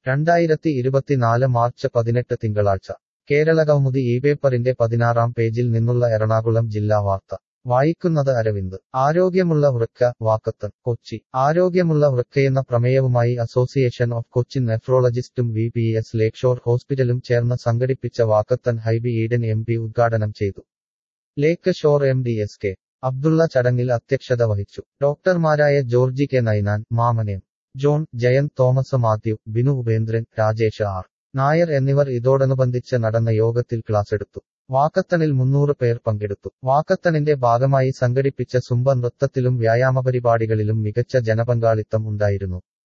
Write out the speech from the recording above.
രണ്ടായിരത്തി ഇരുപത്തിനാല് മാർച്ച് പതിനെട്ട് തിങ്കളാഴ്ച കേരള കൗമുദി ഈ പേപ്പറിന്റെ പതിനാറാം പേജിൽ നിന്നുള്ള എറണാകുളം ജില്ലാ വാർത്ത വായിക്കുന്നത് അരവിന്ദ് ആരോഗ്യമുള്ള വൃക്ക വാക്കത്തൻ കൊച്ചി ആരോഗ്യമുള്ള വൃക്കയെന്ന പ്രമേയവുമായി അസോസിയേഷൻ ഓഫ് കൊച്ചിൻ നെഫ്രോളജിസ്റ്റും വി പി എസ് ലേക്ഷോർ ഹോസ്പിറ്റലും ചേർന്ന് സംഘടിപ്പിച്ച walkathon Hibi Eden M P ഉദ്ഘാടനം ചെയ്തു Lakeshore M D S K Abdulla ചടങ്ങിൽ അധ്യക്ഷത വഹിച്ചു ഡോക്ടർമാരായ ജോർജി കെ നൈനാൻ മാമനം ജോൺ ജയന്ത് തോമസ് മാത്യു ബിനു ഉപേന്ദ്രൻ രാജേഷ് ആർ നായർ എന്നിവർ ഇതോടനുബന്ധിച്ച് നടന്ന യോഗത്തിൽ ക്ലാസെടുത്തു വാക്കത്തണിൽ മുന്നൂറ് പേർ പങ്കെടുത്തു വാക്കത്തണിന്റെ ഭാഗമായി സംഘടിപ്പിച്ച സുംബ നൃത്തത്തിലും വ്യായാമ പരിപാടികളിലും മികച്ച ജനപങ്കാളിത്തം ഉണ്ടായിരുന്നു